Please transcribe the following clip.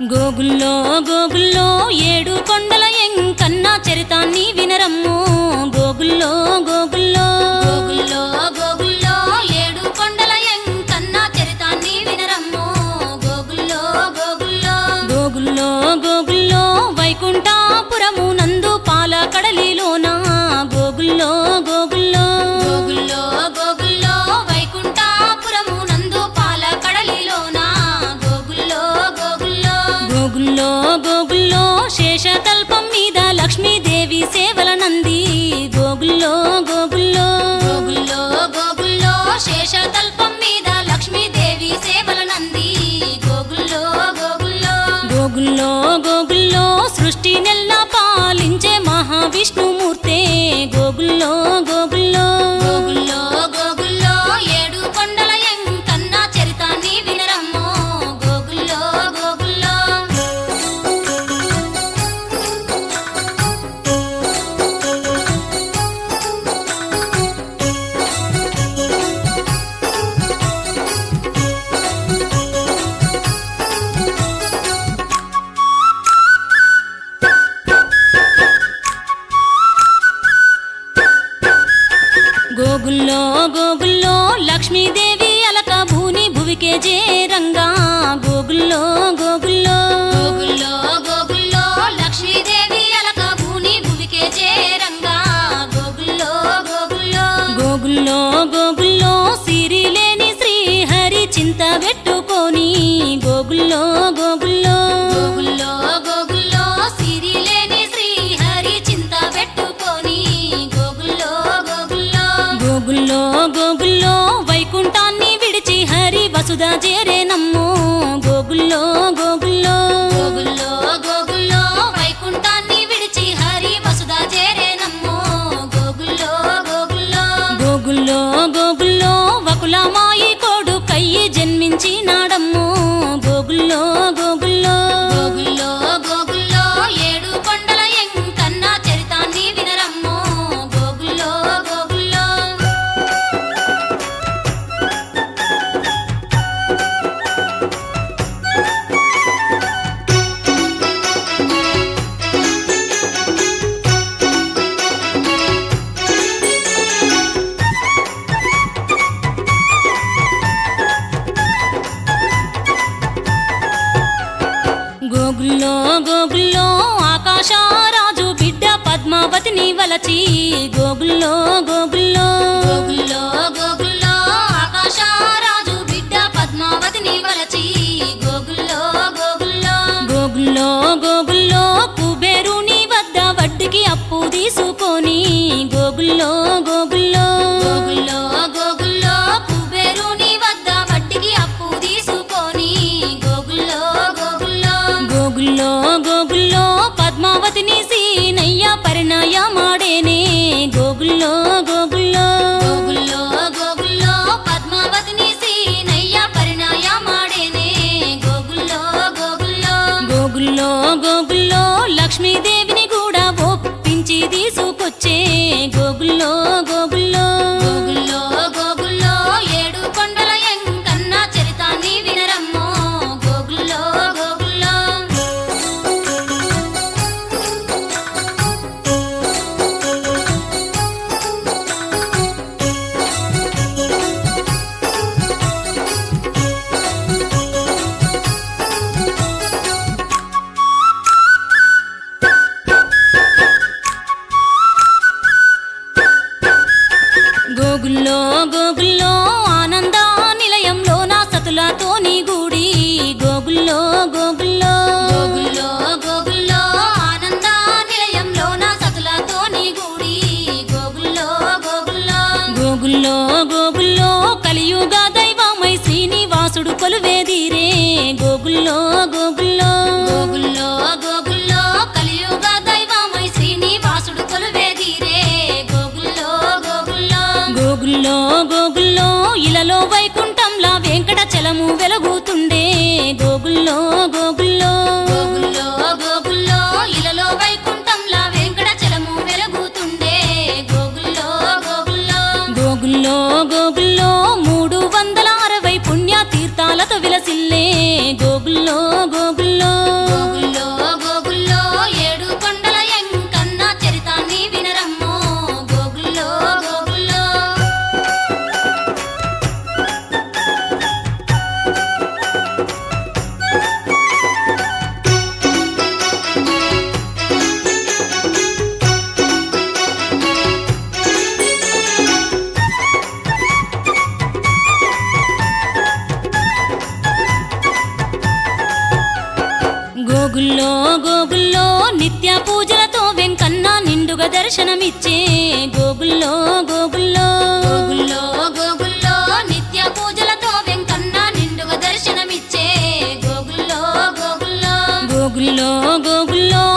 గోగుల్లో గోగుల్లో ఏడు కొండల ఎంకన్న చరితాన్ని వినరమ్ము గోగుల్లో గోగుల్లో గోగుల్లో గోగుల్లో ఏడు కొండల ఎంకన్న చరితాన్ని వినరమ్ము గోగుల్లో గోగుల్లో గోగుల్లో గోగుల్లో వైకుంఠాపురము నందు పాల కడలిలోన గోగుల్లో గోగుల్లో గోగుల్లో గోగుల్లో వైకుంఠాపురము నందు పాల కడలిలోన గోగుల్లో గోగుల్లో గోగుల్లో గోగుల్లో శేషతల్పం మీద లక్ష్మీదేవి సేవల నంది గోగుల్లో గోగుల్లో గోగుల్లో గోగుల్లో శేషతల్పం మీద లక్ష్మీదేవి సేవల నంది గోగుల్లో గోగుల్లో గోగుల్లో గోగుల్లో సృష్టి నెల్ల పాలించే మహావిష్ణుమూర్తే గోగుల్లో గోగుల్లో గోగుల్లో గోగుల్లో ఏడు కొండల ఎంకన్న చరితాన్ని వినరమ్మో గోగుల్లో గోగుల్లో గోగుల్లో గోగుల్లో లక్ష్మీదేవి అలక భూని భువికే జేరంగా గోగుల్లో గోగుల్లో గోగుల్లో గోగుల్లో లక్ష్మీదేవి అలక భూని భువికే జేరంగా గోగుల్లో గోగుల్లో గోగుల్లో గోగుల్లో సిరి లేని శ్రీహరి చింత పెట్టుకొని గోగుల్లో గోగుల్లో గోగుల్లో గోగుల్లో సిరి లేని శ్రీహరి చింత పెట్టుకొని గోగుల్లో గోగుల్లో గోగుల్లో గోగుల్లో వైకుంఠాన్ని విడిచి హరి వసుధ చేరేనమ్మో గోగుల్లో గోగుల్లో గోగుల్లో గోగుల్లో వైకుంఠాన్ని విడిచి హరి వసుధ చేరేనమ్మో గోగుల్లో గోగుల్లో గోగుల్లో గోగుల్లో వకులమాయి కోడు కయ్యి జన్మించినాడమ్మో గోగుల్లో గోగుల్లో గోగుల్లో గోగుల్లో ఏడు కొండల ఎంకన్న చరితాన్ని వినరమ్మో గోగుల్లో గోగుల్లో గోగుల్లో గోగుల్లో ఆకాశరాజు బిడ్డ పద్మావతిని వలచి గోగుల్లో గోగుల్లో గోగుల్లో గోగుల్లో ఆకాశరాజు బిడ్డ పద్మావతిని వలచి గోగుల్లో గోగుల్లో గోగుల్లో గోగుల్లో కుబేరుని వద్ద వడ్డీకి అప్పు తీసుకొని గోగుల్లో గోగుల్లో గోగుల్లో గోగుల్లో కుబేరుని వద్ద వడ్డీకి అప్పు తీసుకొని గోగుల్లో గోగుల్లో గోగుల్లో గోగుల్లో పద్మావతిని సీనయ్య పరిణయ మాడేనే గోగుల్లో గోగుల్లో గోగుల్లో గోగుల్లో పద్మావతిని సీనయ్య పరిణయ మాడేనే గోగుల్లో గోగుల్లో గోగుల్లో గోగుల్లో లక్ష్మీదేవిని కూడా ఒప్పించి తీసుకొచ్చే గోగుల్లో గోగుల్లో గోగుల్లో గోగుల్లో ఏడు కొండల ఎంకన్న చరితాన్ని వినరమ్మో గోగుల్లో గోగుల్లో గోగుల్లో గోగుల్లో గోగుల్లో నిత్య పూజలతో వెంకన్న నిండుగా దర్శనమిచ్చే గోగుల్లో గోగుల్లో గోగుల్లో గోగుల్లో నిత్య పూజలతో వెంకన్న నిండుగా దర్శనమిచ్చే గోగుల్లో గోగుల్లో గోగుల్లో గోగుల్లో